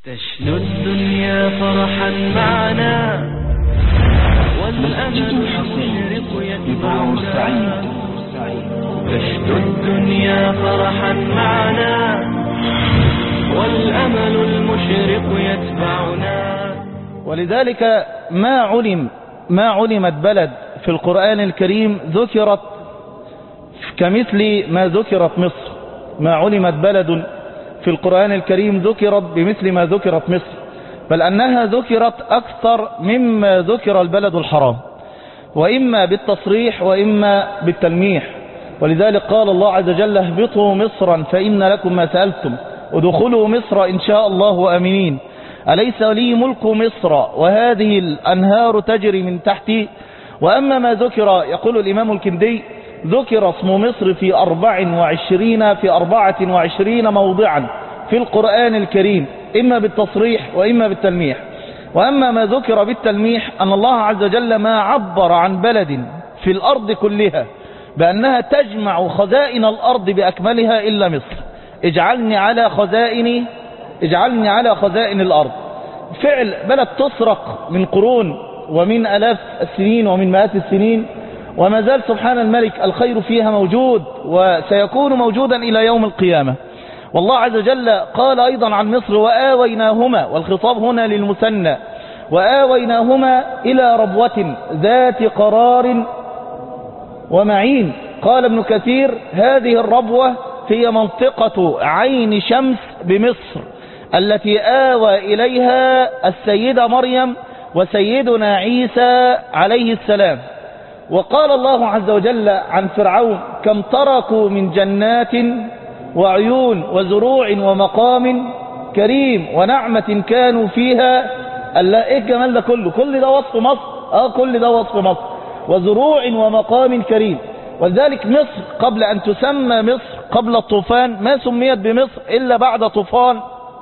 تشنو الدنيا فرحا معنا والأمل المشرق يتبعنا تشنو الدنيا فرحا معنا والأمل المشرق يتبعنا ولذلك ما علم ما علمت بلد في القرآن الكريم ذكرت كمثل ما ذكرت مصر ما علمت بلد في القرآن الكريم ذكرت بمثل ما ذكرت مصر بل أنها ذكرت أكثر مما ذكر البلد الحرام وإما بالتصريح وإما بالتلميح ولذلك قال الله عز وجل اهبطوا مصرا فإن لكم ما سألتم ودخلوا مصر إن شاء الله آمنين أليس لي ملك مصر وهذه الأنهار تجري من تحتي وأما ما ذكر يقول الإمام الكندي ذكر اسم مصر في أربع وعشرين في أربعة وعشرين موضعا في القرآن الكريم إما بالتصريح وإما بالتلميح وأما ما ذكر بالتلميح أن الله عز وجل ما عبر عن بلد في الأرض كلها بأنها تجمع خزائن الأرض بأكملها إلا مصر اجعلني على خزائن اجعلني على خزائن الأرض فعل بلد تسرق من قرون ومن ألاف السنين ومن مئات السنين وما زال سبحان الملك الخير فيها موجود وسيكون موجودا إلى يوم القيامة والله عز وجل قال أيضا عن مصر وآويناهما والخطاب هنا للمثنى وآويناهما إلى ربوة ذات قرار ومعين قال ابن كثير هذه الربوة هي منطقة عين شمس بمصر التي آوى إليها السيدة مريم وسيدنا عيسى عليه السلام وقال الله عز وجل عن فرعون كم تركوا من جنات وعيون وزروع ومقام كريم ونعمة كانوا فيها ألا إيه الجمال ده كله كل ده وصف مصر آه كل ده وصف مصر وزروع ومقام كريم ولذلك مصر قبل أن تسمى مصر قبل الطوفان ما سميت بمصر إلا بعد طوفان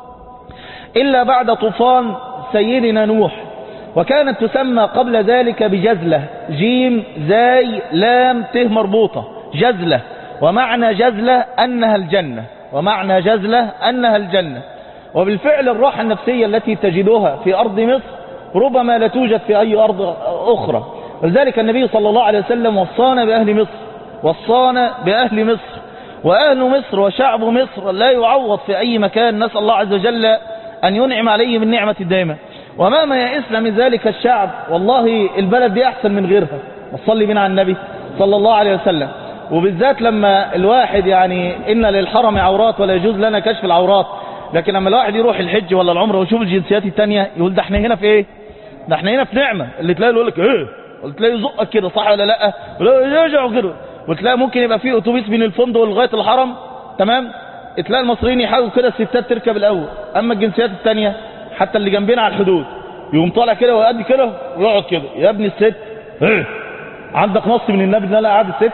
إلا بعد طوفان سيدنا نوح وكانت تسمى قبل ذلك بجزلة جيم زاي لام ته مربوطة جزلة ومعنى جزلة أنها الجنة ومعنى جزلة أنها الجنة وبالفعل الراحة النفسية التي تجدها في أرض مصر ربما لا توجد في أي أرض أخرى ولذلك النبي صلى الله عليه وسلم وصانا بأهل مصر وصانا بأهل مصر وأهل مصر وشعب مصر لا يعوض في أي مكان نسأل الله عز وجل أن ينعم عليه بالنعمة الدائمة وما يئسنا من ذلك الشعب والله البلد دي أحسن من غيرها وصلي بنا على النبي صلى الله عليه وسلم وبالذات لما الواحد يعني إن للحرم عورات ولا يجوز لنا كشف العورات لكن لما الواحد يروح الحج ولا العمره ويشوف الجنسيات التانية يقول ده احنا هنا في ايه ده احنا هنا في نعمة اللي تلاقي يقول لك ايه وتلاقي يزقك كده صح ولا لا ولا يرجع كده وتلاقي ممكن يبقى فيه اتوبيس من الفندق لغايه الحرم تمام تلاقي المصريين يحاولوا كده الستات تركب الاول اما الجنسيات التانية حتى اللي جنبنا على الحدود يقوم طالع كده ويقعد كده ويقعد كده يا ابني الست ايه عندك نص من النبي ان انا قاعد الست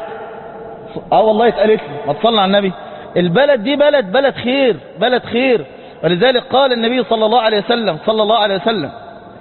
اه والله اتقالت لي ما تصلي على النبي البلد دي بلد بلد خير بلد خير ولذلك قال النبي صلى الله عليه وسلم صلى الله عليه وسلم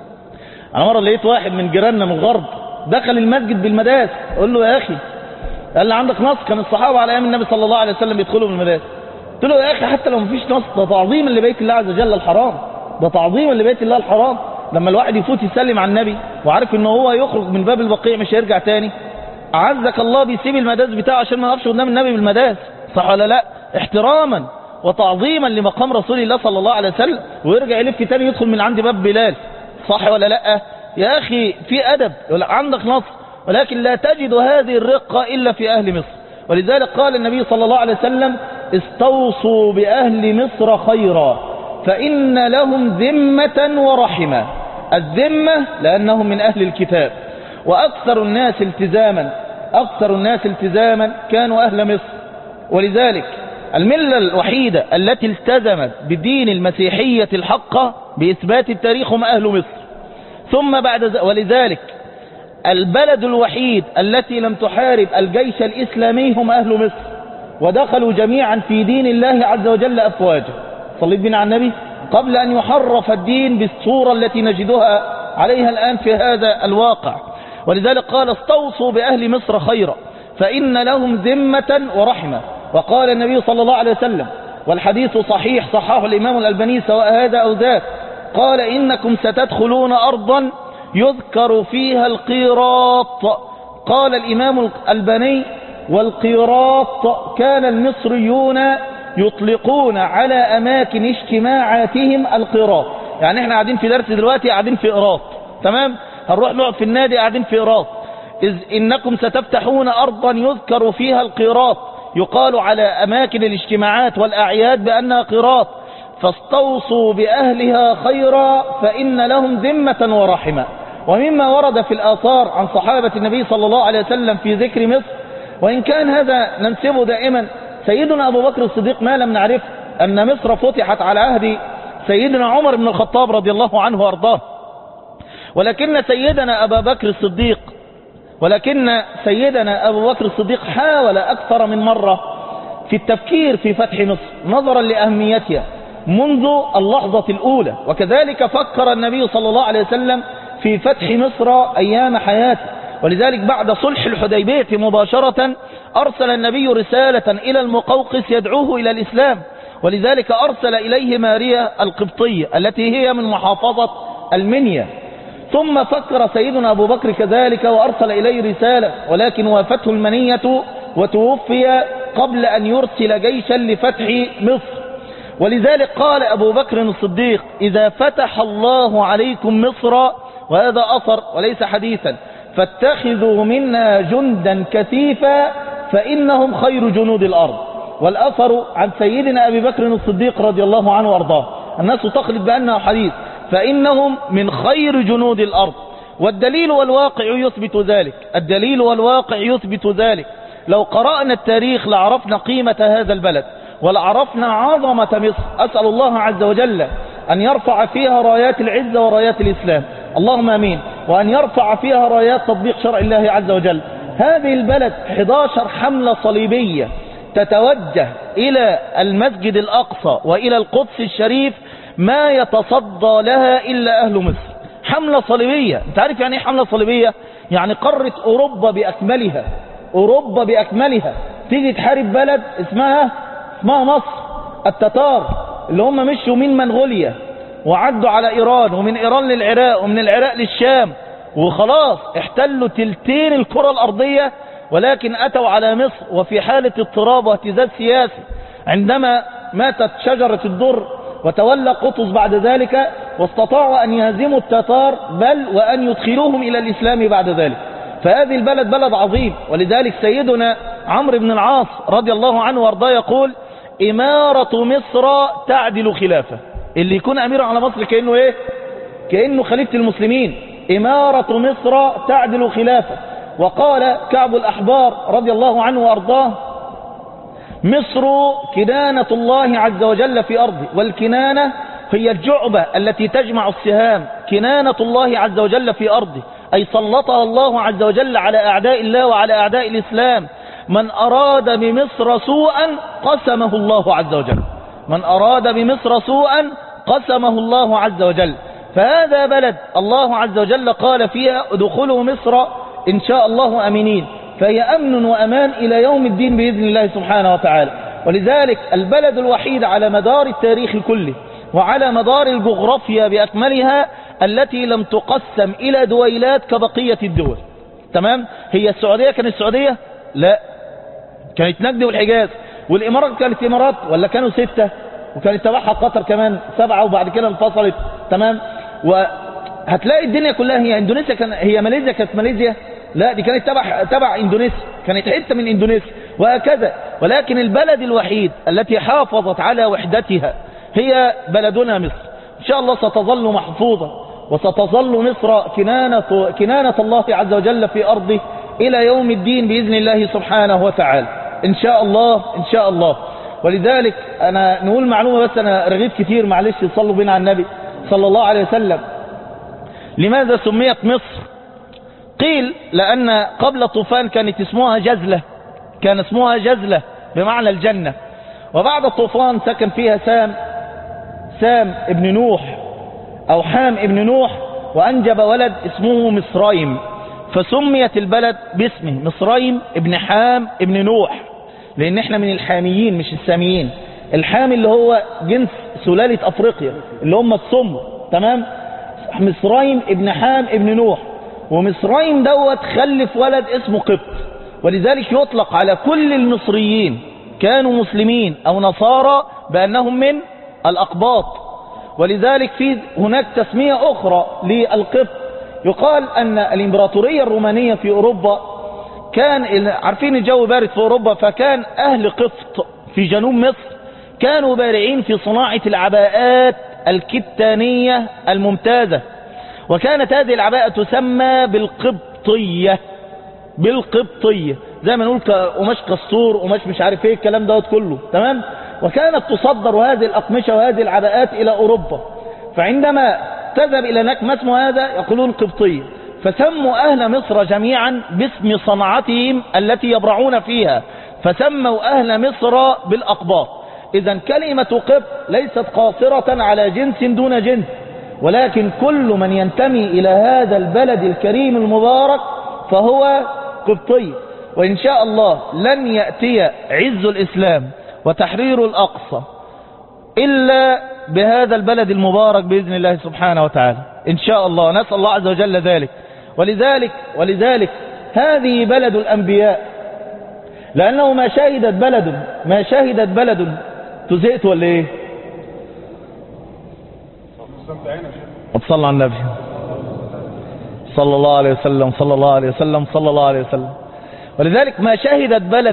انا مره لقيت واحد من جيراننا من الغرب دخل المسجد بالمداس قول له يا اخي قال لي عندك نص كان الصحابه على ايام النبي صلى الله عليه وسلم يدخلوا بالمداس قلت له يا اخي حتى لو مفيش نص ده تعظيم لبيت الله عز وجل الحرام ده تعظيم لبيت الله الحرام لما الواحد يفوت يسلم على النبي وعارف ان هو يخرج من باب البقيع مش هيرجع تاني اعزك الله بيسيب المداس بتاعه عشان ما يقفش قدام النبي بالمداس صح ولا لا احتراما وتعظيما لمقام رسول الله صلى الله عليه وسلم ويرجع يلف تاني يدخل من عند باب بلال صح ولا لا يا اخي في ادب عندك نص ولكن لا تجد هذه الرقة الا في اهل مصر ولذلك قال النبي صلى الله عليه وسلم استوصوا باهل مصر خيرا فان لهم ذمة ورحمة الذمة لانهم من اهل الكتاب واكثر الناس التزاما اكثر الناس التزاما كانوا اهل مصر ولذلك الملة الوحيدة التي التزمت بدين المسيحية الحقة بإثبات التاريخ هم أهل مصر ثم بعد ذلك ولذلك البلد الوحيد التي لم تحارب الجيش الإسلامي هم أهل مصر ودخلوا جميعا في دين الله عز وجل أفواجا صليت بنا على النبي قبل أن يحرف الدين بالصورة التي نجدها عليها الآن في هذا الواقع ولذلك قال استوصوا بأهل مصر خيرا فإن لهم ذمة ورحمة وقال النبي صلى الله عليه وسلم والحديث صحيح صححه الإمام الألباني سواء هذا أو ذاك قال إنكم ستدخلون أرضا يذكر فيها القيراط قال الإمام البني والقيراط كان المصريون يطلقون على أماكن اجتماعاتهم القيراط يعني احنا قاعدين في درس دلوقتي قاعدين في قراط تمام هنروح نقعد في النادي قاعدين في قراط إذ إنكم ستفتحون أرضا يذكر فيها القيراط يقال على أماكن الاجتماعات والأعياد بأنها قيراط فاستوصوا بأهلها خيرا فإن لهم ذمة ورحمة ومما ورد في الآثار عن صحابة النبي صلى الله عليه وسلم في ذكر مصر وإن كان هذا ننسبه دائما سيدنا أبو بكر الصديق ما لم نعرف أن مصر فتحت على عهد سيدنا عمر بن الخطاب رضي الله عنه وارضاه ولكن سيدنا أبا بكر الصديق ولكن سيدنا أبو بكر الصديق حاول أكثر من مرة في التفكير في فتح مصر نظرا لأهميتها منذ اللحظة الأولى وكذلك فكر النبي صلى الله عليه وسلم في فتح مصر أيام حياته ولذلك بعد صلح الحديبية مباشرة أرسل النبي رسالة إلى المقوقس يدعوه إلى الإسلام ولذلك أرسل إليه ماريا القبطية التي هي من محافظة المنيا ثم فكر سيدنا أبو بكر كذلك وأرسل إليه رسالة ولكن وافته المنية وتوفي قبل أن يرسل جيشا لفتح مصر ولذلك قال أبو بكر الصديق إذا فتح الله عليكم مصر وهذا أثر وليس حديثا فاتخذوا منا جندا كثيفا فإنهم خير جنود الأرض والأثر عن سيدنا أبي بكر الصديق رضي الله عنه وأرضاه الناس تخلط بأنه حديث فإنهم من خير جنود الأرض والدليل والواقع يثبت ذلك الدليل والواقع يثبت ذلك لو قرأنا التاريخ لعرفنا قيمة هذا البلد ولعرفنا عظمة مصر أسأل الله عز وجل أن يرفع فيها رايات العزة ورايات الإسلام اللهم أمين وأن يرفع فيها رايات تطبيق شرع الله عز وجل هذه البلد 11 حملة صليبية تتوجه إلى المسجد الأقصى وإلى القدس الشريف ما يتصدى لها إلا أهل مصر حملة صليبية انت عارف يعني ايه حملة صليبية يعني قارة أوروبا بأكملها أوروبا بأكملها تيجي تحارب بلد اسمها اسمها مصر التتار اللي هم مشوا من منغوليا وعدوا على إيران ومن إيران للعراق ومن العراق للشام وخلاص احتلوا تلتين الكرة الأرضية ولكن أتوا على مصر وفي حالة اضطراب واهتزاز سياسي عندما ماتت شجرة الدر وتولى قطز بعد ذلك واستطاعوا أن يهزموا التتار بل وأن يدخلوهم إلى الإسلام بعد ذلك فهذه البلد بلد عظيم ولذلك سيدنا عمرو بن العاص رضي الله عنه وارضاه يقول إمارة مصر تعدل خلافة اللي يكون أمير على مصر كأنه إيه كأنه خليفة المسلمين إمارة مصر تعدل خلافة وقال كعب الأحبار رضي الله عنه وأرضاه مصر كنانة الله عز وجل في أرضه والكنانة هي الجعبة التي تجمع السهام كنانة الله عز وجل في أرضه أي سلطها الله عز وجل على أعداء الله وعلى أعداء الإسلام من أراد بمصر سوءا قسمه الله عز وجل من أراد بمصر سوءا قسمه الله عز وجل فهذا بلد الله عز وجل قال فيها ادخلوا مصر إن شاء الله أمنين فهي أمن وأمان إلى يوم الدين بإذن الله سبحانه وتعالى ولذلك البلد الوحيد على مدار التاريخ كله وعلى مدار الجغرافيا بأكملها التي لم تقسم إلى دويلات كبقية الدول تمام هي السعودية كانت السعودية لا كانت نجد والحجاز والإمارات كانت إمارات ولا كانوا ستة وكانت تبعها قطر كمان سبعة وبعد كده انفصلت تمام وهتلاقي الدنيا كلها هي اندونيسيا كان هي ماليزيا كانت ماليزيا لا دي كانت تبع تبع اندونيسيا كانت حته من اندونيسيا وهكذا ولكن البلد الوحيد التي حافظت على وحدتها هي بلدنا مصر ان شاء الله ستظل محفوظه وستظل مصر كنانة, كنانة الله عز وجل في أرضه إلى يوم الدين بإذن الله سبحانه وتعالى إن شاء الله إن شاء الله ولذلك أنا نقول معلومة بس أنا رغيت كتير معلش صلوا بنا على النبي صلى الله عليه وسلم لماذا سميت مصر قيل لأن قبل الطوفان كانت اسمها جزلة كان اسمها جزلة بمعنى الجنة وبعد الطوفان سكن فيها سام سام ابن نوح أو حام ابن نوح وأنجب ولد اسمه مصرايم فسميت البلد باسمه مصرايم ابن حام ابن نوح لأن احنا من الحاميين مش الساميين الحام اللي هو جنس سلالة أفريقيا اللي هم السمر تمام مصرين ابن حام ابن نوح ومصرين دوت خلف ولد اسمه قبط ولذلك يطلق على كل المصريين كانوا مسلمين أو نصارى بأنهم من الأقباط ولذلك في هناك تسمية أخرى للقبط يقال أن الإمبراطورية الرومانية في أوروبا كان عارفين الجو بارد في أوروبا فكان أهل قبط في جنوب مصر كانوا بارعين في صناعة العباءات الكتانية الممتازة وكانت هذه العباءة تسمى بالقبطية بالقبطية زي ما نقول قماش قصور قماش مش عارف ايه الكلام دوت كله تمام وكانت تصدر هذه الأقمشة وهذه العباءات إلى أوروبا فعندما تذهب إلى هناك ما اسمه هذا يقولون قبطية فسموا أهل مصر جميعا باسم صنعتهم التي يبرعون فيها فسموا أهل مصر بالأقباط إذا كلمة قبط ليست قاصرة على جنس دون جنس ولكن كل من ينتمي إلى هذا البلد الكريم المبارك فهو قبطي وإن شاء الله لن يأتي عز الإسلام وتحرير الأقصى إلا بهذا البلد المبارك بإذن الله سبحانه وتعالى إن شاء الله نسأل الله عز وجل ذلك ولذلك ولذلك هذه بلد الأنبياء لأنه ما شهدت بلد ما شهدت بلد تزهقت ولا إيه صلى على النبي صلى الله عليه وسلم صلى الله عليه وسلم صلى الله عليه وسلم ولذلك ما شهدت بلد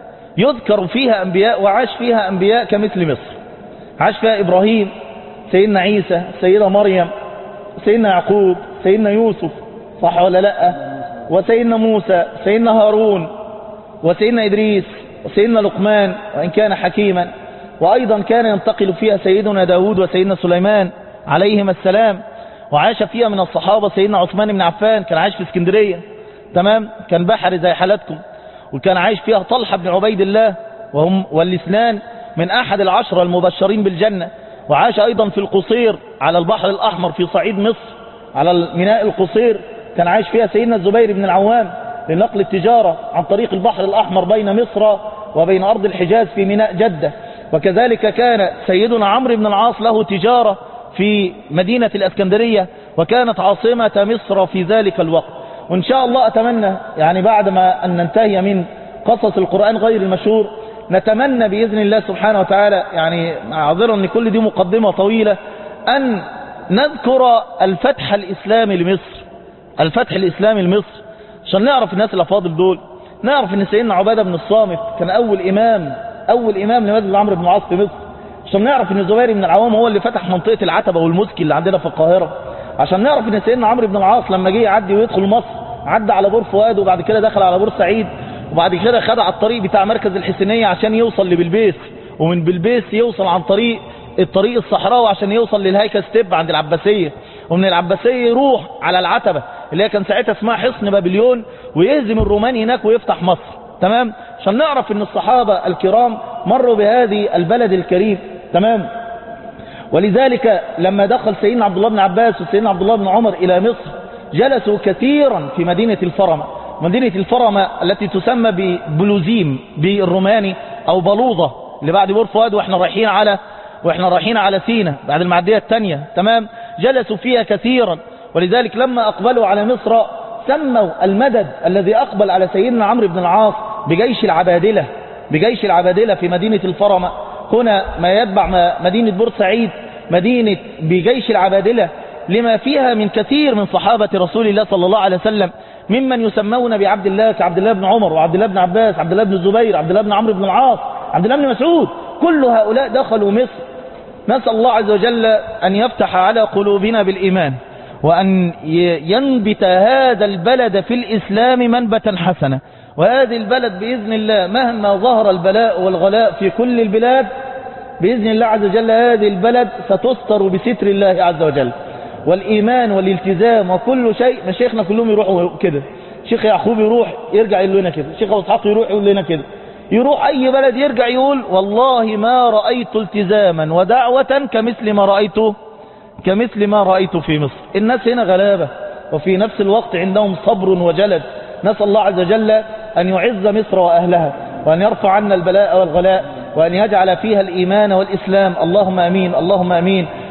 يذكر فيها أنبياء وعاش فيها أنبياء كمثل مصر عاش فيها إبراهيم سيدنا عيسى سيدة مريم سيدنا يعقوب سيدنا يوسف صح ولا لا وسيدنا موسى سيدنا هارون وسيدنا إدريس وسيدنا لقمان وإن كان حكيما وأيضا كان ينتقل فيها سيدنا داود وسيدنا سليمان عليهما السلام وعاش فيها من الصحابة سيدنا عثمان بن عفان كان عايش في اسكندرية تمام كان بحري زي حالتكم وكان عايش فيها طلحة بن عبيد الله وهم والاثنان من أحد العشرة المبشرين بالجنة وعاش أيضا في القصير على البحر الأحمر في صعيد مصر على الميناء القصير كان عايش فيها سيدنا الزبير بن العوام لنقل التجارة عن طريق البحر الأحمر بين مصر وبين أرض الحجاز في ميناء جدة وكذلك كان سيدنا عمرو بن العاص له تجارة في مدينة الأسكندرية وكانت عاصمة مصر في ذلك الوقت وإن شاء الله أتمنى يعني بعد ما أن ننتهي من قصص القرآن غير المشهور نتمنى بإذن الله سبحانه وتعالى يعني عذرا أن كل دي مقدمة طويلة أن نذكر الفتح الإسلامي لمصر الفتح الإسلامي لمصر عشان نعرف الناس الأفاضل دول نعرف أن سيدنا عبادة بن الصامت كان أول إمام أول إمام لمسجد عمرو بن العاص في مصر عشان نعرف أن الزبير بن العوام هو اللي فتح منطقة العتبة والمسكي اللي عندنا في القاهرة عشان نعرف أن سيدنا عمرو بن العاص لما جه يعدي ويدخل مصر عدى على بور فؤاد وبعد كده دخل على بور سعيد وبعد كده خد على الطريق بتاع مركز الحسينية عشان يوصل لبلبيس ومن بلبيس يوصل عن طريق الطريق الصحراوي عشان يوصل للهيكل ستيب عند العباسية ومن العباسية يروح على العتبة اللي هي كان ساعتها اسمها حصن بابليون ويهزم الرومان هناك ويفتح مصر تمام عشان نعرف ان الصحابة الكرام مروا بهذه البلد الكريم تمام ولذلك لما دخل سيدنا عبد الله بن عباس وسيدنا عبد الله بن عمر إلى مصر جلسوا كثيرا في مدينة الفرمة مدينة الفرمة التي تسمى ببلوزيم بالروماني أو بلوضة اللي بعد بور فؤاد واحنا رايحين على واحنا رايحين على سينا بعد المعدية الثانية تمام جلسوا فيها كثيرا ولذلك لما أقبلوا على مصر سموا المدد الذي أقبل على سيدنا عمرو بن العاص بجيش العبادلة بجيش العبادلة في مدينة الفرمة هنا ما يتبع مدينة بورسعيد مدينة بجيش العبادلة لما فيها من كثير من صحابة رسول الله صلى الله عليه وسلم ممن يسمون بعبد الله كعبد الله بن عمر وعبد الله بن عباس عبد الله بن الزبير عبد الله بن عمرو بن العاص عبد الله بن مسعود كل هؤلاء دخلوا مصر نسأل الله عز وجل أن يفتح على قلوبنا بالإيمان وأن ينبت هذا البلد في الإسلام منبتا حسنا وهذه البلد بإذن الله مهما ظهر البلاء والغلاء في كل البلاد بإذن الله عز وجل هذه البلد ستستر بستر الله عز وجل والإيمان والالتزام وكل شيء مشايخنا كلهم يروحوا كده شيخ يعقوب يروح يرجع يقول لنا كده شيخ أبو اسحاق يروح يقول لنا كده يروح أي بلد يرجع يقول والله ما رأيت التزاما ودعوة كمثل ما رأيته كمثل ما رأيت في مصر الناس هنا غلابة وفي نفس الوقت عندهم صبر وجلد نسأل الله عز وجل أن يعز مصر وأهلها وأن يرفع عنا البلاء والغلاء وأن يجعل فيها الإيمان والإسلام اللهم أمين اللهم أمين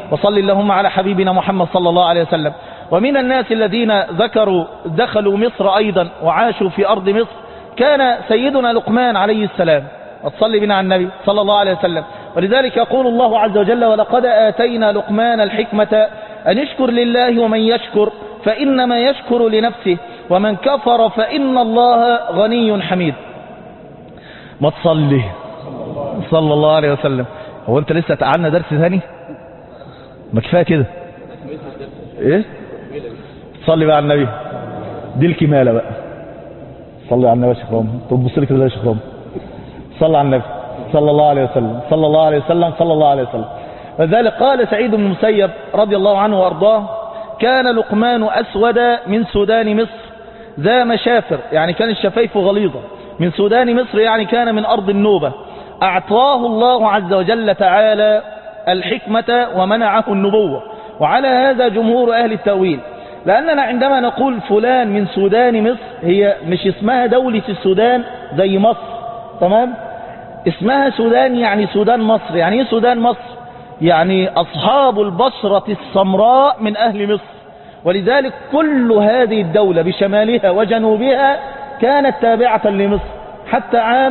وصل اللهم على حبيبنا محمد صلى الله عليه وسلم ومن الناس الذين ذكروا دخلوا مصر أيضا وعاشوا في أرض مصر كان سيدنا لقمان عليه السلام وصل بنا على النبي صلى الله عليه وسلم ولذلك يقول الله عز وجل ولقد آتينا لقمان الحكمة أن يشكر لله ومن يشكر فإنما يشكر لنفسه ومن كفر فإن الله غني حميد ما تصلي صلى الله عليه وسلم هو انت لسه تعالنا درس ثاني ما كفايه كده ايه صلي بقى على النبي دي الكماله بقى صلي على النبي يا شيخ رامي تبص لي كده يا شيخ رامي صلى على النبي صلى الله عليه وسلم صلى الله عليه وسلم صلى الله عليه وسلم ولذلك قال سعيد بن المسيب رضي الله عنه وارضاه كان لقمان اسود من سودان مصر ذا مشافر يعني كان الشفايف غليظه من سودان مصر يعني كان من ارض النوبه اعطاه الله عز وجل تعالى الحكمه ومنعه النبوه وعلى هذا جمهور اهل التاويل لاننا عندما نقول فلان من سودان مصر هي مش اسمها دوله السودان زي مصر تمام اسمها سودان يعني سودان مصر يعني ايه سودان مصر يعني أصحاب البشرة السمراء من أهل مصر ولذلك كل هذه الدولة بشمالها وجنوبها كانت تابعة لمصر حتى عام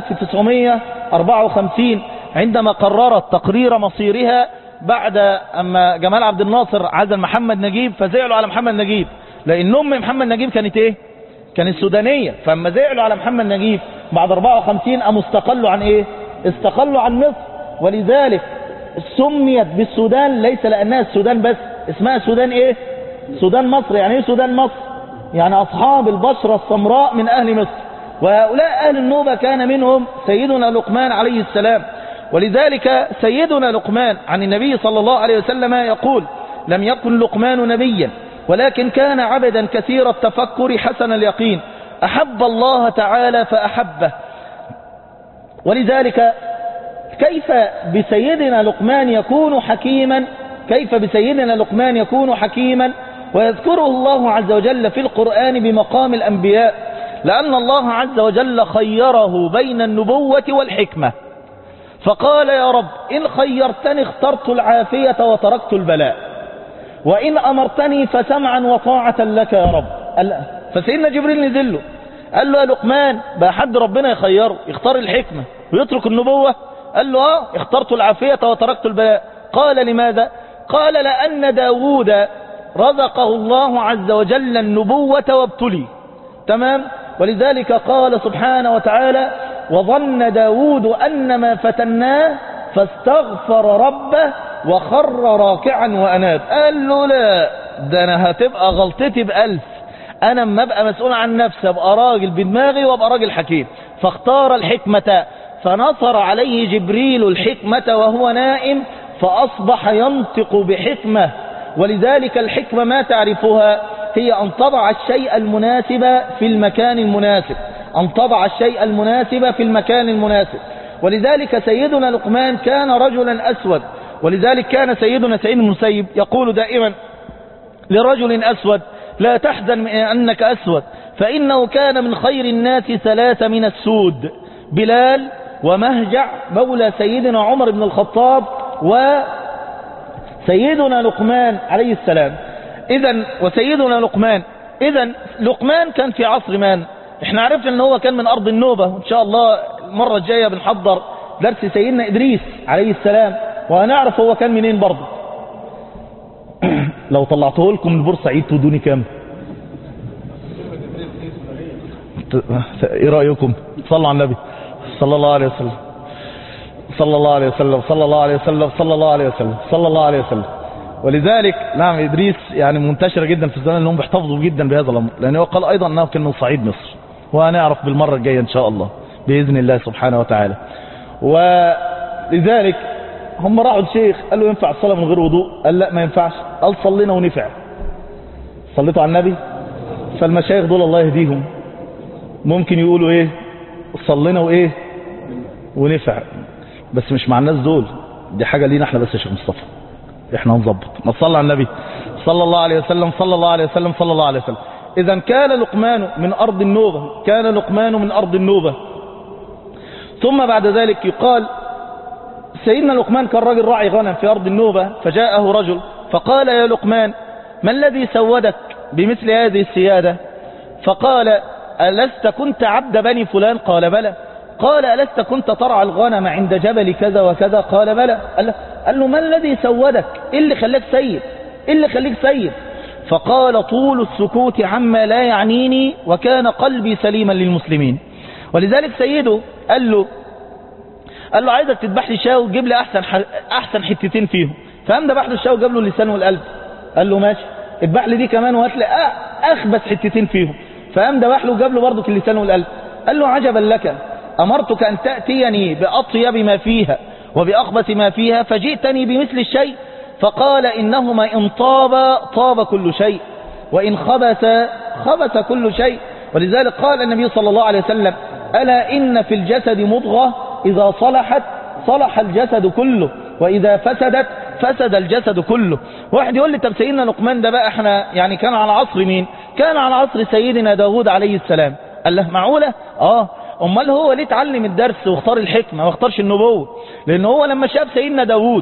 1954 عندما قررت تقرير مصيرها بعد أما جمال عبد الناصر عزل محمد نجيب فزعلوا على محمد نجيب لأن أم محمد نجيب كانت إيه؟ كانت سودانية فأما زعلوا على محمد نجيب بعد 54 قاموا استقلوا عن إيه؟ استقلوا عن مصر ولذلك سميت بالسودان ليس لأنها السودان بس اسمها السودان ايه سودان مصر يعني ايه سودان مصر يعني أصحاب البشرة السمراء من أهل مصر وهؤلاء أهل النوبة كان منهم سيدنا لقمان عليه السلام ولذلك سيدنا لقمان عن النبي صلى الله عليه وسلم يقول لم يكن لقمان نبيا ولكن كان عبدا كثير التفكر حسن اليقين أحب الله تعالى فأحبه ولذلك كيف بسيدنا لقمان يكون حكيما كيف بسيدنا لقمان يكون حكيما ويذكره الله عز وجل في القرآن بمقام الأنبياء لأن الله عز وجل خيره بين النبوة والحكمة فقال يا رب إن خيرتني اخترت العافية وتركت البلاء وإن أمرتني فسمعا وطاعة لك يا رب فسيدنا جبريل نزل له قال له يا لقمان بقى حد ربنا يخيره يختار الحكمة ويترك النبوة قال له اه اخترت العافية وتركت البلاء قال لماذا قال لأن داود رزقه الله عز وجل النبوة وابتلي تمام ولذلك قال سبحانه وتعالى وظن داود أن ما فتناه فاستغفر ربه وخر راكعا وأناب قال له لا ده أنا هتبقى غلطتي بألف أنا اما أبقى مسؤول عن نفسي أبقى راجل بدماغي وأبقى راجل حكيم فاختار الحكمة فنصر عليه جبريل الحكمة وهو نائم فأصبح ينطق بحكمة ولذلك الحكمة ما تعرفها هي أن تضع الشيء المناسب في المكان المناسب أن تضع الشيء المناسب في المكان المناسب ولذلك سيدنا لقمان كان رجلا أسود ولذلك كان سيدنا سعيد المسيب يقول دائما لرجل أسود لا تحزن من أنك أسود فإنه كان من خير الناس ثلاثة من السود بلال ومهجع مولى سيدنا عمر بن الخطاب وسيدنا لقمان عليه السلام إذا وسيدنا لقمان إذا لقمان كان في عصر من احنا عرفنا ان هو كان من أرض النوبة وإن شاء الله المرة الجاية بنحضر درس سيدنا إدريس عليه السلام وهنعرف هو كان منين برضه لو طلعته لكم من بورسعيد تودوني كام ايه رأيكم صلوا على النبي صلى الله عليه وسلم صلى الله عليه وسلم صلى الله عليه وسلم صلى الله عليه وسلم صلى الله عليه وسلم ولذلك نعم إدريس يعني منتشرة جدا في الزمان انهم بيحتفظوا جدا بهذا الأمر لأنه قال أيضا أنه كان من صعيد مصر وهنعرف بالمرة الجاية إن شاء الله بإذن الله سبحانه وتعالى ولذلك هم راحوا الشيخ قال له ينفع الصلاة من غير وضوء قال لا ما ينفعش قال صلينا ونفع صليتوا على النبي فالمشايخ دول الله يهديهم ممكن يقولوا ايه صلينا وايه ونفع بس مش مع الناس دول دي حاجة لينا احنا بس يا شيخ مصطفى احنا نظبط ما تصلى على النبي صلى الله عليه وسلم صلى الله عليه وسلم صلى الله عليه وسلم اذا كان لقمان من ارض النوبة كان لقمان من ارض النوبة ثم بعد ذلك يقال سيدنا لقمان كان راجل راعي غنم في أرض النوبة فجاءه رجل فقال يا لقمان ما الذي سودك بمثل هذه السيادة فقال ألست كنت عبد بني فلان قال بلى قال ألست كنت ترعى الغنم عند جبل كذا وكذا قال بلى قال له, قال له ما الذي سودك إيه اللي خلاك سيد إيه اللي خليك سيد فقال طول السكوت عما لا يعنيني وكان قلبي سليما للمسلمين ولذلك سيده قال له قال له عايزك تذبح لي شاة وتجيب لي احسن ح... احسن حتتين فيهم فقام ذبح له الشاة وجاب له اللسان والقلب قال له ماشي اذبح لي دي كمان وهات لي أ- اخبث حتتين فيهم فقام ذبح له وجاب له برضه اللسان والقلب قال له عجبا لك امرتك ان تاتيني باطيب ما فيها وباخبث ما فيها فجئتني بمثل الشيء فقال انهما ان طاب طاب كل شيء وان خبث خبث كل شيء ولذلك قال النبي صلى الله عليه وسلم ألا إن في الجسد مضغة إذا صلحت صلح الجسد كله وإذا فسدت فسد الجسد كله واحد يقول لي طب سيدنا لقمان ده بقى احنا يعني كان على عصر مين كان على عصر سيدنا داود عليه السلام قال له معقولة اه امال هو ليه اتعلم الدرس واختار الحكمة واختارش النبوة لان هو لما شاف سيدنا داود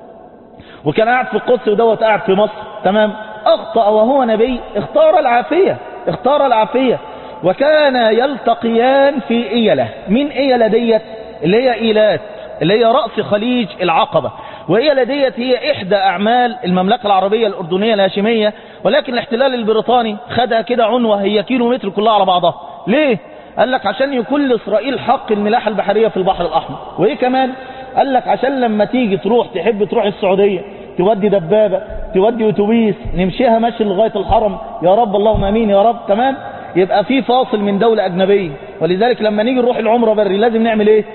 وكان قاعد في القدس ودوت قاعد في مصر تمام اخطأ وهو نبي اختار العافية اختار العافية وكان يلتقيان في إيلة من إيلة ديت اللي هي إيلات اللي هي رأس خليج العقبة وإيلة ديت هي إحدى أعمال المملكة العربية الأردنية الهاشمية ولكن الاحتلال البريطاني خدها كده عنوة هي كيلو متر كلها على بعضها ليه؟ قال لك عشان يكون لإسرائيل حق الملاحة البحرية في البحر الأحمر وإيه كمان؟ قال لك عشان لما تيجي تروح تحب تروح السعودية تودي دبابة تودي أتوبيس نمشيها ماشي لغاية الحرم يا رب اللهم أمين يا رب تمام يبقى في فاصل من دولة أجنبية ولذلك لما نيجي نروح العمرة بري لازم نعمل إيه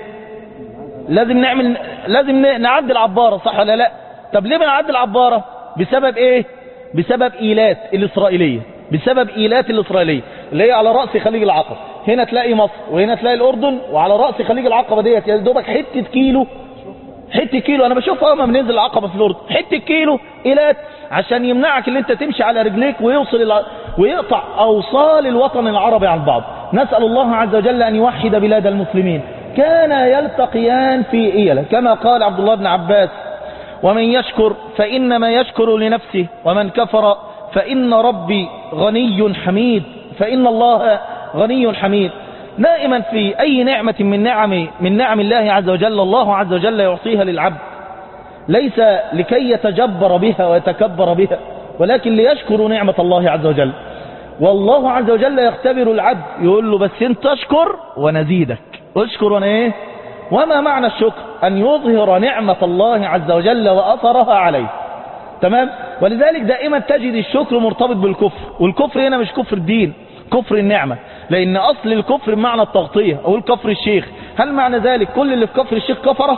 لازم نعمل لازم نعدي العبارة صح ولا لا طب ليه بنعدي العبارة بسبب إيه بسبب إيلات الإسرائيلية بسبب إيلات الإسرائيلية اللي هي على رأس خليج العقبة هنا تلاقي مصر وهنا تلاقي الأردن وعلى رأس خليج العقبة ديت يا دوبك حتة كيلو حته كيلو انا بشوفها لما بننزل العقبه في الاردن حته كيلو ايلات عشان يمنعك ان انت تمشي على رجليك ويوصل الع... ويقطع اوصال الوطن العربي عن بعض نسال الله عز وجل ان يوحد بلاد المسلمين كان يلتقيان في ايله كما قال عبد الله بن عباس ومن يشكر فانما يشكر لنفسه ومن كفر فان ربي غني حميد فان الله غني حميد دائما في أي نعمة من نعم من نعم الله عز وجل الله عز وجل يعطيها للعبد ليس لكي يتجبر بها ويتكبر بها ولكن ليشكر نعمة الله عز وجل والله عز وجل يختبر العبد يقول له بس انت اشكر ونزيدك اشكر وانا ايه وما معنى الشكر ان يظهر نعمة الله عز وجل واثرها عليه تمام ولذلك دائما تجد الشكر مرتبط بالكفر والكفر هنا مش كفر الدين كفر النعمة لأن أصل الكفر بمعنى التغطية أو الكفر الشيخ هل معنى ذلك كل اللي في كفر الشيخ كفرة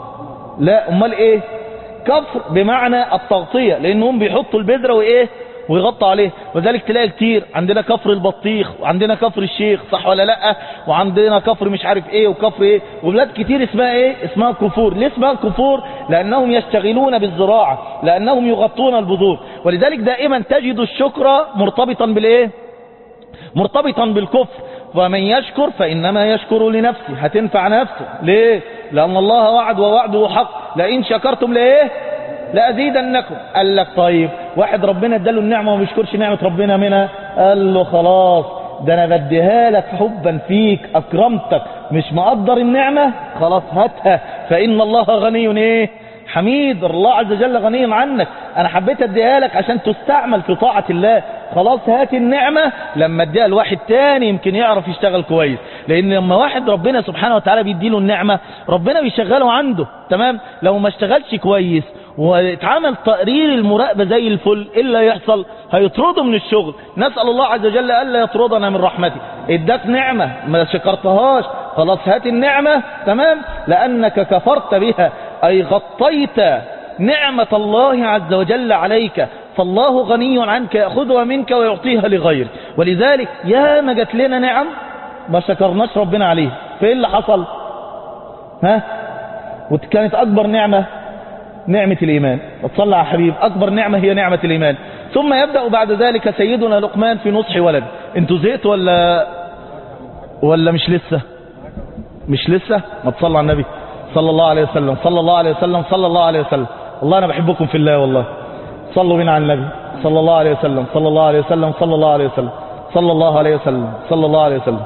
لا أمال إيه كفر بمعنى التغطية لأنهم بيحطوا البذرة وإيه ويغطوا عليه وذلك تلاقي كتير عندنا كفر البطيخ وعندنا كفر الشيخ صح ولا لا وعندنا كفر مش عارف ايه وكفر ايه وبلاد كتير اسمها ايه اسمها كفور ليه اسمها كفور لانهم يشتغلون بالزراعة لانهم يغطون البذور ولذلك دائما تجد الشكر مرتبطا بالايه مرتبطا بالكفر ومن يشكر فإنما يشكر لنفسه هتنفع نفسه ليه لأن الله وعد ووعده حق لئن شكرتم لإيه لأزيدنكم قال لك طيب واحد ربنا اداله النعمة وما بيشكرش نعمة ربنا منها قال له خلاص ده انا بديها لك حبا فيك اكرمتك مش مقدر النعمة خلاص هاتها فإن الله غني ايه حميد الله عز وجل غني عنك انا حبيت اديها لك عشان تستعمل في طاعة الله خلاص هات النعمة لما اديها لواحد تاني يمكن يعرف يشتغل كويس لان لما واحد ربنا سبحانه وتعالى بيديله النعمة ربنا بيشغله عنده تمام لو ما اشتغلش كويس واتعمل تقرير المراقبة زي الفل ايه اللي هيحصل هيطرده من الشغل نسأل الله عز وجل ألا يطردنا من رحمته اداك نعمة ما شكرتهاش خلاص هات النعمة تمام لأنك كفرت بها أي غطيت نعمة الله عز وجل عليك فالله غني عنك يأخذها منك ويعطيها لغير ولذلك يا ما جات لنا نعم ما شكرناش ربنا عليه فايه اللي حصل ها وكانت أكبر نعمة نعمة الإيمان وتصلى على حبيب أكبر نعمة هي نعمة الإيمان ثم يبدأ بعد ذلك سيدنا لقمان في نصح ولد انتوا زهقتوا ولا ولا مش لسه مش لسه ما تصلى على النبي صلى الله عليه وسلم صلى الله عليه وسلم صلى الله عليه وسلم والله أنا بحبكم في الله والله صلوا بنا على النبي صلى الله عليه وسلم صلى الله عليه وسلم صلى الله عليه وسلم صلى الله عليه وسلم صلى الله عليه وسلم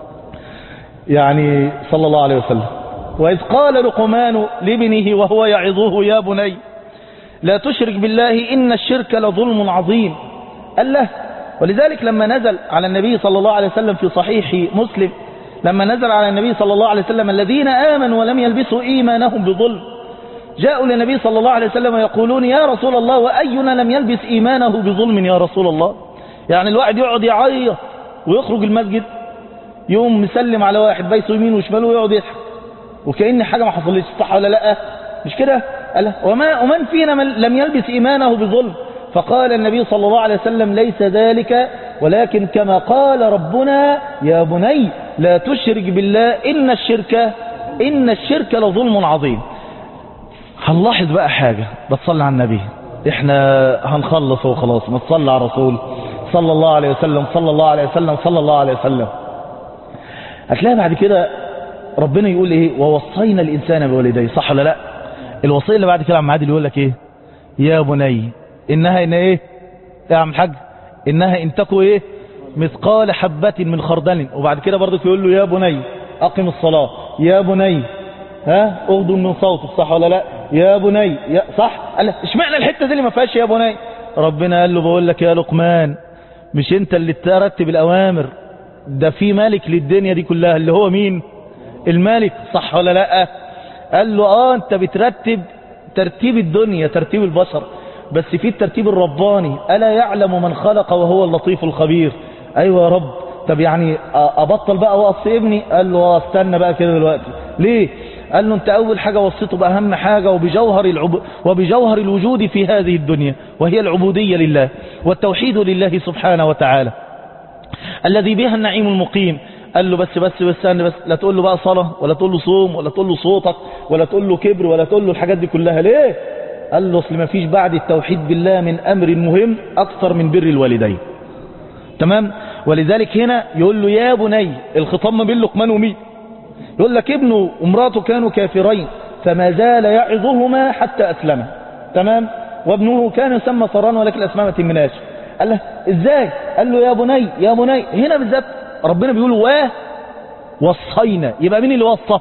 يعني صلى الله عليه وسلم وإذ قال لقمان لابنه وهو يعظه يا بني لا تشرك بالله إن الشرك لظلم عظيم قال له ولذلك لما نزل على النبي صلى الله عليه وسلم في صحيح مسلم لما نزل على النبي صلى الله عليه وسلم الذين آمنوا ولم يلبسوا إيمانهم بظلم جاءوا للنبي صلى الله عليه وسلم يقولون يا رسول الله وأينا لم يلبس إيمانه بظلم يا رسول الله يعني الواحد يقعد يعيط ويخرج المسجد يوم مسلم على واحد بيسه يمين وشمال ويقعد يضحك وكأن حاجة ما حصلتش صح ولا لا مش كده قال وما ومن فينا من لم يلبس إيمانه بظلم فقال النبي صلى الله عليه وسلم ليس ذلك ولكن كما قال ربنا يا بني لا تشرك بالله إن الشرك إن الشرك لظلم عظيم هنلاحظ بقى حاجة بتصلي على النبي احنا هنخلص وخلاص ما تصلي على الرسول صلى الله عليه وسلم صلى الله عليه وسلم صلى الله عليه وسلم هتلاقي بعد كده ربنا يقول ايه ووصينا الانسان بوالديه صح ولا لا الوصيه اللي بعد كده عم عادل يقول لك ايه يا بني انها ان ايه يا عم الحاج انها ان تكو ايه مثقال حبة من خردل وبعد كده برضك يقول له يا بني اقم الصلاة يا بني ها اغضوا من صوتك صح ولا لا يا بني يا صح قال اشمعنى الحتة دي اللي ما فيهاش يا بني ربنا قال له بقول لك يا لقمان مش انت اللي ترتب الاوامر ده في مالك للدنيا دي كلها اللي هو مين الملك صح ولا لا قال له اه انت بترتب ترتيب الدنيا ترتيب البشر بس في الترتيب الرباني ألا يعلم من خلق وهو اللطيف الخبير أيوة يا رب طب يعني أبطل بقى وأصي ابني قال له اه استنى بقى كده دلوقتي ليه قال له انت أول حاجة وصيته بأهم حاجة وبجوهر, العب... وبجوهر الوجود في هذه الدنيا وهي العبودية لله والتوحيد لله سبحانه وتعالى الذي بها النعيم المقيم قال له بس بس بس أنا بس لا تقول له بقى صلاة ولا تقول له صوم ولا تقول له صوتك ولا تقول له كبر ولا تقول له الحاجات دي كلها ليه قال له اصل ما فيش بعد التوحيد بالله من أمر مهم أكثر من بر الوالدين تمام ولذلك هنا يقول له يا بني الخطاب ما بين لقمان ومين يقول لك ابنه ومراته كانوا كافرين فما زال يعظهما حتى أسلم تمام وابنه كان يسمى صران ولكن الأسماء ما تمناش قال له ازاي قال له يا بني يا بني هنا بالذات ربنا بيقول و وصينا يبقى مين اللي وصى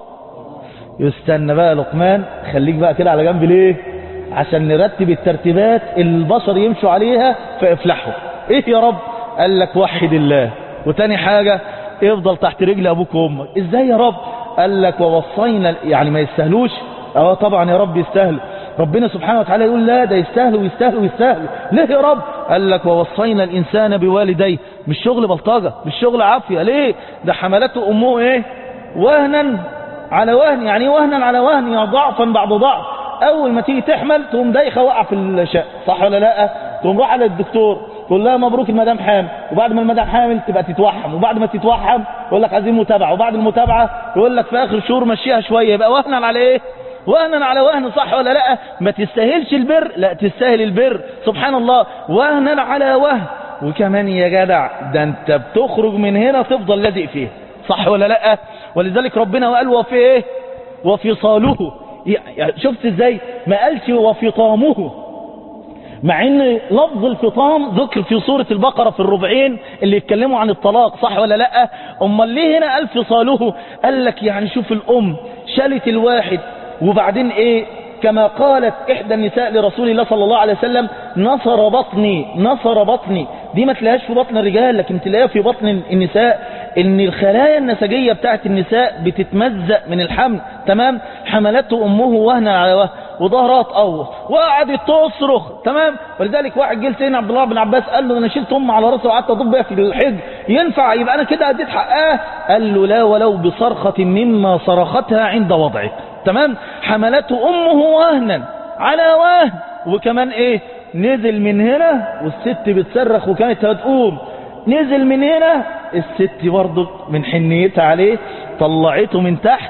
يستنى بقى لقمان خليك بقى كده على جنب ليه عشان نرتب الترتيبات اللي البشر يمشوا عليها فيفلحوا ايه يا رب قال لك وحد الله وتاني حاجة افضل تحت رجل ابوك وامك ازاي يا رب قال لك ووصينا يعني ما يستاهلوش اه طبعا يا رب يستاهلوا ربنا سبحانه وتعالى يقول لا ده يستاهلوا ويستاهلوا ويستاهلوا ليه يا رب قال لك ووصينا الإنسان بوالديه مش شغل بلطجة مش شغل عافية ليه ده حملته أمه ايه وهنا على وهن يعني وهنا على وهن يعني ضعفا بعد ضعف أول ما تيجي تحمل تقوم دايخة وقع في الشقة صح ولا لا تقوم راح على الدكتور تقول لها مبروك المدام حامل وبعد ما المدام حامل تبقى تتوحم وبعد ما تتوحم يقول لك عايزين متابعة وبعد المتابعة يقول لك في آخر شهور مشيها شوية يبقى وهنا على ايه وهنا على وهن صح ولا لا ما تستاهلش البر لا تستاهل البر سبحان الله وهنا على وهن وكمان يا جدع ده انت بتخرج من هنا تفضل لازق فيه صح ولا لا ولذلك ربنا قال وفي ايه وفصاله يعني شفت ازاي ما قالش وفطامه مع ان لفظ الفطام ذكر في سورة البقرة في الربعين اللي يتكلموا عن الطلاق صح ولا لا امال ليه هنا قال فصاله قال لك يعني شوف الام شالت الواحد وبعدين ايه كما قالت احدى النساء لرسول الله صلى الله عليه وسلم نصر بطني نصر بطني دي ما تلاقيهاش في بطن الرجال لكن تلاقيها في بطن النساء ان الخلايا النسجية بتاعت النساء بتتمزق من الحمل تمام حملته امه وهنا على وهن وظهرها اتقوص وقعدت تصرخ تمام ولذلك واحد جه لسيدنا عبد الله بن عباس قال له انا شلت امي على راسي وقعدت اضب بيها في الحج ينفع يبقى انا كده اديت حقها قال له لا ولو بصرخة مما صرختها عند وضعك تمام حملته امه وهنا على وهن وكمان ايه نزل من هنا والست بتصرخ وكانت هتقوم نزل من هنا الست برضه من حنيتها عليه طلعته من تحت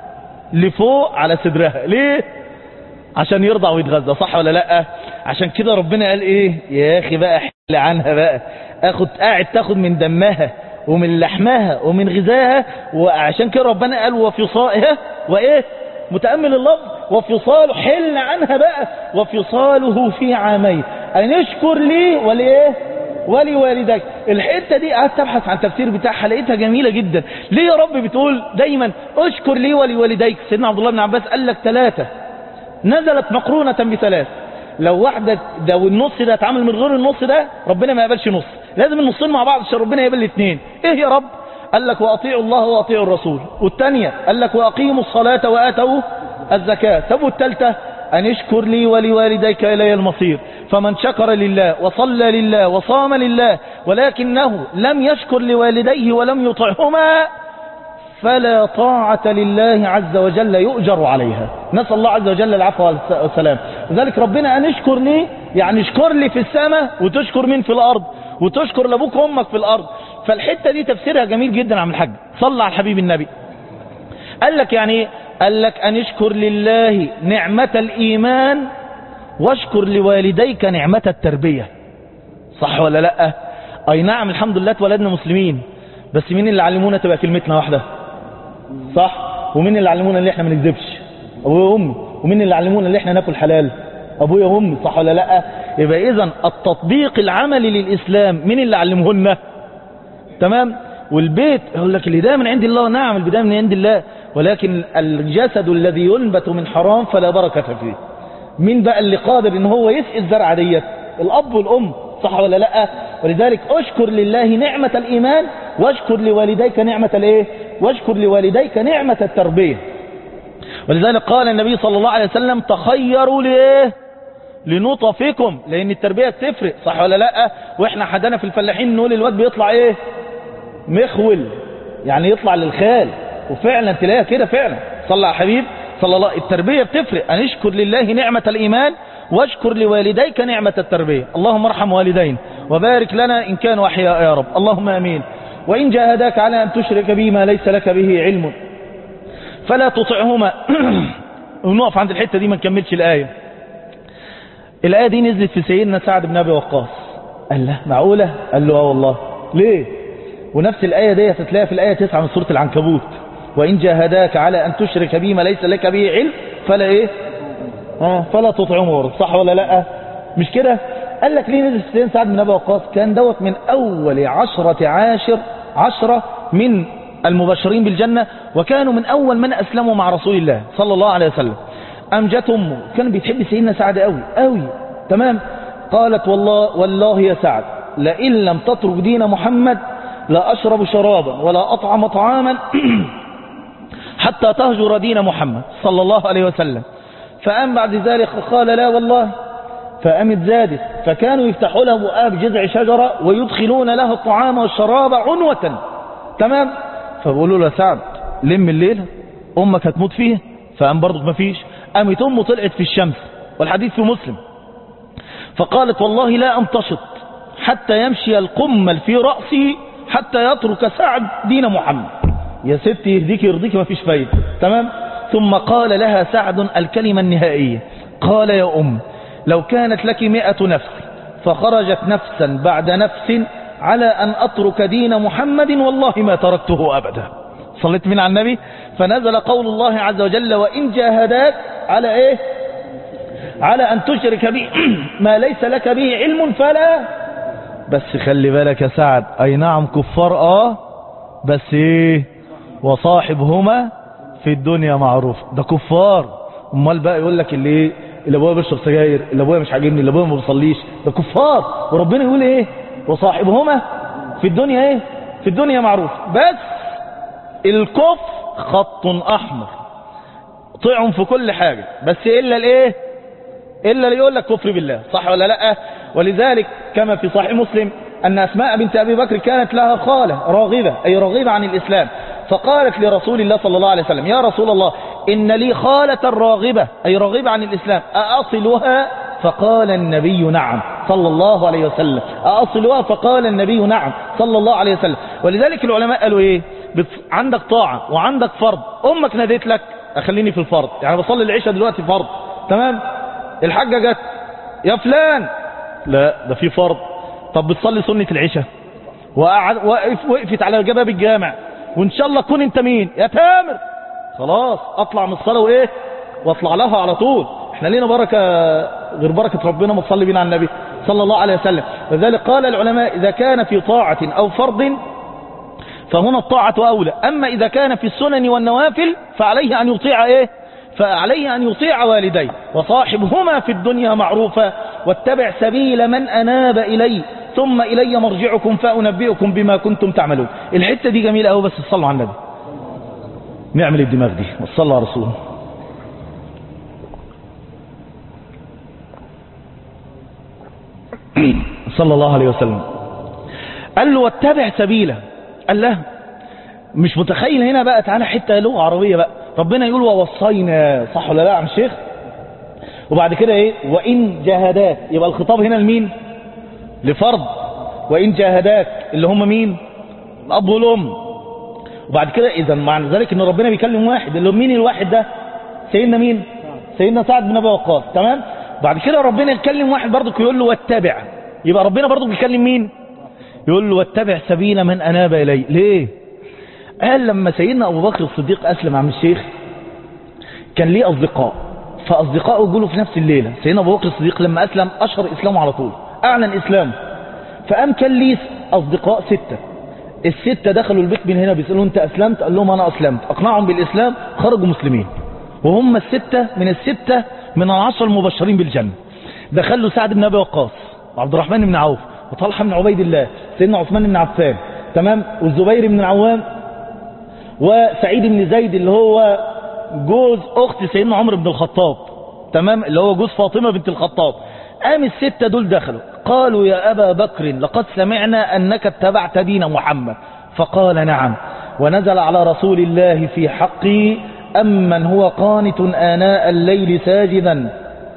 لفوق على صدرها ليه عشان يرضع ويتغذى صح ولا لا عشان كده ربنا قال ايه يا اخي بقى حل عنها بقى اخد قاعد تاخد من دمها ومن لحمها ومن غذاها وعشان كده ربنا قال وفصائها وايه متأمل اللفظ وفصاله حل عنها بقى وفصاله في عامين أن اشكر لي ولإيه ولوالديك الحتة دي قعدت أبحث عن تفسير بتاعها لقيتها جميلة جدا ليه يا رب بتقول دايما اشكر لي ولوالديك سيدنا عبد الله بن عباس قال لك ثلاثة نزلت مقرونة بثلاث لو واحدة لو النص ده اتعمل من غير النص ده ربنا ما يقبلش نص لازم النصين مع بعض عشان ربنا يقبل الاثنين ايه يا رب قال لك واطيعوا الله واطيعوا الرسول والثانية قال لك واقيموا الصلاة واتوا الزكاة طب والثالثة ان اشكر لي ولوالديك الي المصير فمن شكر لله وصلى لله وصام لله ولكنه لم يشكر لوالديه ولم يطعهما فلا طاعة لله عز وجل يؤجر عليها نسأل الله عز وجل العفو والسلام لذلك ربنا أن اشكر لي يعني اشكر لي في السماء وتشكر مين في الأرض وتشكر لأبوك وأمك في الأرض فالحتة دي تفسيرها جميل جدا عم الحاج صلى على الحبيب النبي قال لك يعني ايه قال لك أن اشكر لله نعمة الإيمان واشكر لوالديك نعمة التربية صح ولا لا أي نعم الحمد لله اتولدنا مسلمين بس مين اللي علمونا تبقى كلمتنا واحدة صح ومين اللي علمونا اللي احنا ما نكذبش ابويا وامي ومين اللي علمونا اللي احنا ناكل حلال ابويا وامي صح ولا لا يبقى اذا التطبيق العملي للاسلام مين اللي علمه لنا تمام والبيت يقول لك الهدايه من عند الله نعم البدايه من عند الله ولكن الجسد الذي ينبت من حرام فلا بركه فيه مين بقى اللي قادر ان هو يسقي الزرعه ديت الاب والام صح ولا لا ولذلك اشكر لله نعمه الايمان واشكر لوالديك نعمه الايه واشكر لوالديك نعمة التربية ولذلك قال النبي صلى الله عليه وسلم تخيروا لإيه لنطفكم لأن التربية بتفرق صح ولا لا وإحنا حدنا في الفلاحين نقول الواد بيطلع إيه مخول يعني يطلع للخال وفعلا تلاقيها كده فعلا صلى على حبيب صلى الله التربية بتفرق أن اشكر لله نعمة الإيمان واشكر لوالديك نعمة التربية اللهم ارحم والدين وبارك لنا إن كانوا أحياء يا رب اللهم أمين وإن جاهداك على أن تشرك بي ما ليس لك به علم فلا تطعهما ونقف عند الحتة دي ما نكملش الآية الآية دي نزلت في سيدنا سعد بن أبي وقاص قال له معقولة قال له اه والله ليه ونفس الآية دي هتتلاقيها في الآية 9 من سورة العنكبوت وإن جاهداك على أن تشرك بي ما ليس لك به علم فلا إيه آه فلا تطعمه صح ولا لا مش كده قال لك ليه نزل سيدنا سعد بن أبي وقاص كان دوت من أول عشرة عاشر عشرة من المبشرين بالجنة وكانوا من أول من أسلموا مع رسول الله صلى الله عليه وسلم أمجت أمه كان بيتحب سيدنا سعد قوي قوي تمام قالت والله والله يا سعد لئن لم تترك دين محمد لا أشرب شرابا ولا أطعم طعاما حتى تهجر دين محمد صلى الله عليه وسلم فأم بعد ذلك قال لا والله فأمت زادت فكانوا يفتحوا له بؤاب جذع شجرة ويدخلون له الطعام والشراب عنوة تمام فبقولوا له سعد لم الليلة أمك هتموت فيه فأم برضك ما فيش قامت أمه طلعت في الشمس والحديث في مسلم فقالت والله لا أمتشط حتى يمشي القمل في رأسي حتى يترك سعد دين محمد يا ستي يهديك يرضيك ما فيش فايدة تمام ثم قال لها سعد الكلمة النهائية قال يا أم لو كانت لك مئة نفس فخرجت نفسا بعد نفس على أن أترك دين محمد والله ما تركته أبدا صليت من على النبي فنزل قول الله عز وجل وإن جاهداك على إيه على أن تشرك بي ما ليس لك به علم فلا بس خلي بالك يا سعد أي نعم كفار آه بس إيه وصاحبهما في الدنيا معروف ده كفار امال بقى يقول لك اللي ايه اللي ابويا بيشرب سجاير اللي ابويا مش عاجبني اللي ابويا ما بيصليش ده كفار وربنا يقول ايه وصاحبهما في الدنيا ايه في الدنيا معروف بس الكفر خط احمر طعم في كل حاجة بس الا الايه الا اللي يقول لك كفر بالله صح ولا لا ولذلك كما في صحيح مسلم ان اسماء بنت ابي بكر كانت لها خالة راغبة اي راغبة عن الاسلام فقالت لرسول الله صلى الله عليه وسلم يا رسول الله إن لي خالة راغبة أي راغبة عن الإسلام أأصلها فقال النبي نعم صلى الله عليه وسلم أأصلها فقال النبي نعم صلى الله عليه وسلم ولذلك العلماء قالوا إيه بت... عندك طاعة وعندك فرض أمك ناديت لك أخليني في الفرض يعني بصلي العشاء دلوقتي فرض تمام الحاجة جت يا فلان لا ده في فرض طب بتصلي سنة العشاء وقعد وقف وقفت على جباب الجامع وان شاء الله تكون انت مين يا تامر خلاص اطلع من الصلاة وايه واطلع لها على طول احنا لينا بركة غير بركة ربنا ما تصلي بينا على النبي صلى الله عليه وسلم لذلك قال العلماء اذا كان في طاعة او فرض فهنا الطاعة أولى أما إذا كان في السنن والنوافل فعليه أن يطيع إيه فعليه أن يطيع والديه وصاحبهما في الدنيا معروفا واتبع سبيل من أناب إلي ثم إلي مرجعكم فأنبئكم بما كنتم تعملون الحتة دي جميلة أوي بس صلوا على النبي نعمل الدماغ دي وصلى على رسوله صلى الله عليه وسلم قال له واتبع سبيله قال له مش متخيل هنا بقى تعالى حته لغه عربيه بقى ربنا يقول ووصينا صح ولا لا يا عم الشيخ وبعد كده ايه وان جاهداك يبقى الخطاب هنا لمين لفرض وان جاهداك اللي هم مين الاب والام وبعد كده اذا معنى ذلك ان ربنا بيكلم واحد اللي مين الواحد ده سيدنا مين سيدنا سعد بن ابي وقاص تمام بعد كده ربنا يكلم واحد برضك يقول له واتبع يبقى ربنا برضك بيكلم مين يقول له واتبع سبيل من أناب إلي ليه قال لما سيدنا أبو بكر الصديق أسلم عم الشيخ كان ليه أصدقاء فأصدقائه يقولوا في نفس الليلة سيدنا أبو بكر الصديق لما أسلم أشهر إسلامه على طول أعلن إسلامه فقام كان ليه أصدقاء ستة الستة دخلوا البيت من هنا بيسألوا أنت أسلمت قال لهم أنا أسلمت أقنعهم بالإسلام خرجوا مسلمين وهم الستة من الستة من العشر المبشرين بالجنة دخلوا سعد بن أبي وقاص وعبد الرحمن بن عوف وطلحة بن عبيد الله سيدنا عثمان بن عفان تمام والزبير بن العوام وسعيد بن زيد اللي هو جوز أخت سيدنا عمر بن الخطاب تمام اللي هو جوز فاطمة بنت الخطاب قام الستة دول دخلوا قالوا يا أبا بكر لقد سمعنا أنك اتبعت دين محمد فقال نعم ونزل على رسول الله في حقي أمن هو قانت آناء الليل ساجدا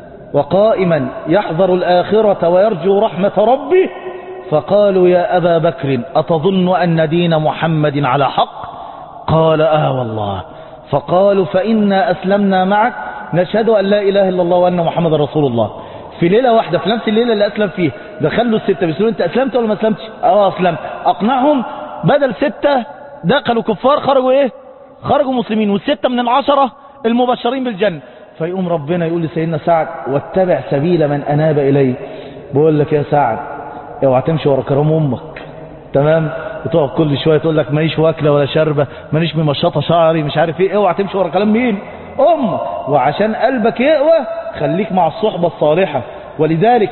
وقائما يحذر الآخرة ويرجو رحمة ربه فقالوا يا أبا بكر أتظن أن دين محمد على حق قال آه والله فقالوا فإنا أسلمنا معك نشهد أن لا إله إلا الله وأن محمد رسول الله في ليلة واحدة في نفس الليلة اللي أسلم فيه دخلوا الستة بيسألوا أنت أسلمت ولا ما أسلمتش اه أسلمت أقنعهم بدل ستة دخلوا كفار خرجوا إيه خرجوا مسلمين والستة من العشرة المبشرين بالجنة فيقوم ربنا يقول لسيدنا سعد واتبع سبيل من أناب إليه بقول لك يا سعد اوعى تمشي ورا كرام امك تمام وتقعد كل شويه تقول لك ماليش واكله ولا شاربه ماليش ممشطه شعري مش عارف ايه اوعى تمشي ورا كلام مين امك وعشان قلبك يقوى خليك مع الصحبه الصالحه ولذلك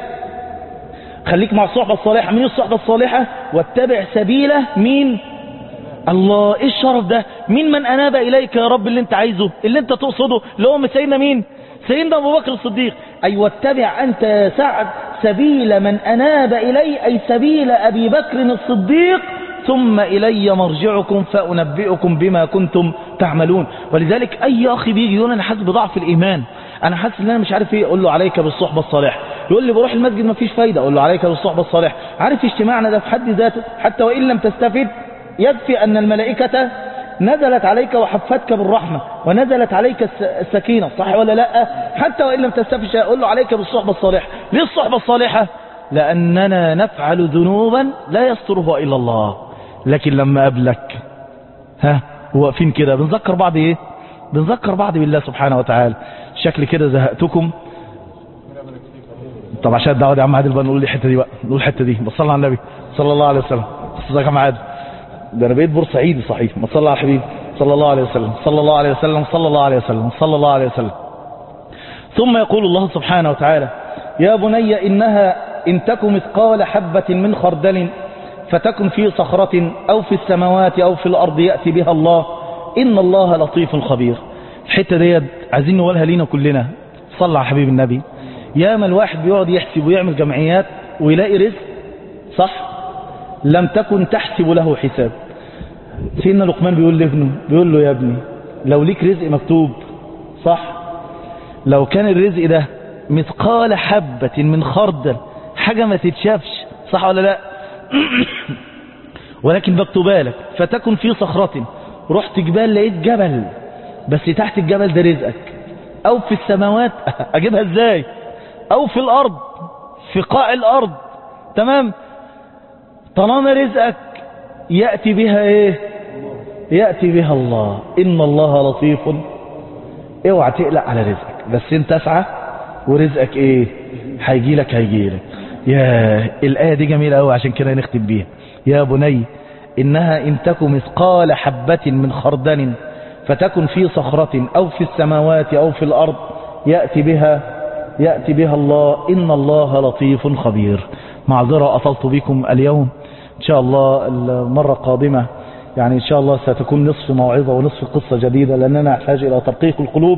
خليك مع الصحبه الصالحه مين الصحبه الصالحه واتبع سبيله مين الله ايه الشرف ده مين من اناب اليك يا رب اللي انت عايزه اللي انت تقصده اللي هو سيدنا مين سيدنا ابو بكر الصديق اي واتبع انت يا سعد سبيل من اناب الي اي سبيل ابي بكر الصديق ثم الي مرجعكم فانبئكم بما كنتم تعملون ولذلك اي اخي بيجي يقول انا حاسس بضعف الايمان انا حاسس ان انا مش عارف ايه اقول له عليك بالصحبه الصالحه يقول لي بروح المسجد ما فيش فايده اقول له عليك بالصحبه الصالحه عارف اجتماعنا ده في حد ذاته حتى وان لم تستفد يكفي ان الملائكه نزلت عليك وحفتك بالرحمة ونزلت عليك السكينة صح ولا لا حتى وإن لم تستفد شيء أقول له عليك بالصحبة الصالحة ليه الصحبة الصالحة لأننا نفعل ذنوبا لا يسترها إلا الله لكن لما قبلك ها واقفين كده بنذكر بعض ايه بنذكر بعض بالله سبحانه وتعالى شكل كده زهقتكم طب عشان الدعوه دي يا عم عادل بقى نقول الحته دي بقى نقول الحته دي بصلنا على النبي صلى الله عليه وسلم صدق يا عم عادل ده انا بقيت بورسعيدي صحيح ما صلى على الحبيب صلى الله عليه وسلم صلى الله عليه وسلم صلى الله عليه وسلم صلى الله عليه وسلم ثم يقول الله سبحانه وتعالى يا بني إنها إن تك مثقال حبة من خردل فتكن في صخرة أو في السماوات أو في الأرض يأتي بها الله إن الله لطيف خبير الحتة ديت عايزين نقولها لينا كلنا صلى على حبيب النبي ياما الواحد بيقعد يحسب ويعمل جمعيات ويلاقي رزق صح لم تكن تحسب له حساب سيدنا لقمان بيقول لابنه بيقول له يا ابني لو ليك رزق مكتوب صح لو كان الرزق ده مثقال حبة من خردل حاجة ما تتشافش صح ولا لا ولكن مكتوبة لك فتكن في صخرة رحت جبال لقيت جبل بس تحت الجبل ده رزقك او في السماوات اجيبها ازاي او في الارض في قاع الارض تمام طالما رزقك يأتي بها ايه يأتي بها الله إن الله لطيف اوعى تقلق على رزقك بس انت اسعى ورزقك ايه هيجي لك هيجي لك يا الآية دي جميلة قوي عشان كده نختم بيها يا بني إنها إن تك مثقال حبة من خردل فتكن في صخرة أو في السماوات أو في الأرض يأتي بها يأتي بها الله إن الله لطيف خبير معذرة أطلت بكم اليوم إن شاء الله المرة القادمة يعني إن شاء الله ستكون نصف موعظة ونصف قصة جديدة لأننا نحتاج إلى ترقيق القلوب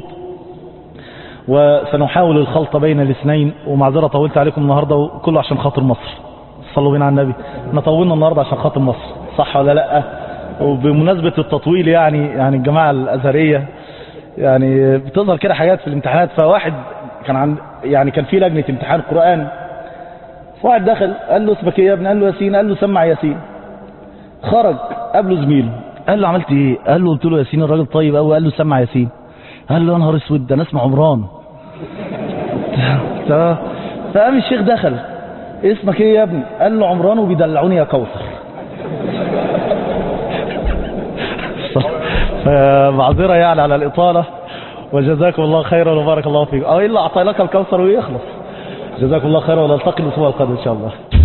وسنحاول الخلط بين الاثنين ومعذرة طولت عليكم النهاردة كله عشان خاطر مصر صلوا بينا على النبي احنا طولنا النهاردة عشان خاطر مصر صح ولا لا وبمناسبة التطويل يعني يعني الجماعة الأزهرية يعني بتظهر كده حاجات في الامتحانات فواحد كان عند يعني كان في لجنة امتحان قرآن فواحد دخل قال له اسمك ايه يا ابني قال له ياسين قال له سمع ياسين خرج قابله زميله قال له عملت ايه قال له قلت له ياسين الراجل طيب قوي قال له سمع ياسين قال له يا نهار اسود ده انا اسمي عمران ف- فقام الشيخ دخل اسمك ايه يا ابني قال له عمران وبيدلعوني يا كوثر فمعذرة يعني على الإطالة وجزاكم الله خيرا وبارك الله فيكم أو إلا أعطي لك الكوثر ويخلص جزاكم الله خيرا ونلتقي الأسبوع القادم إن شاء الله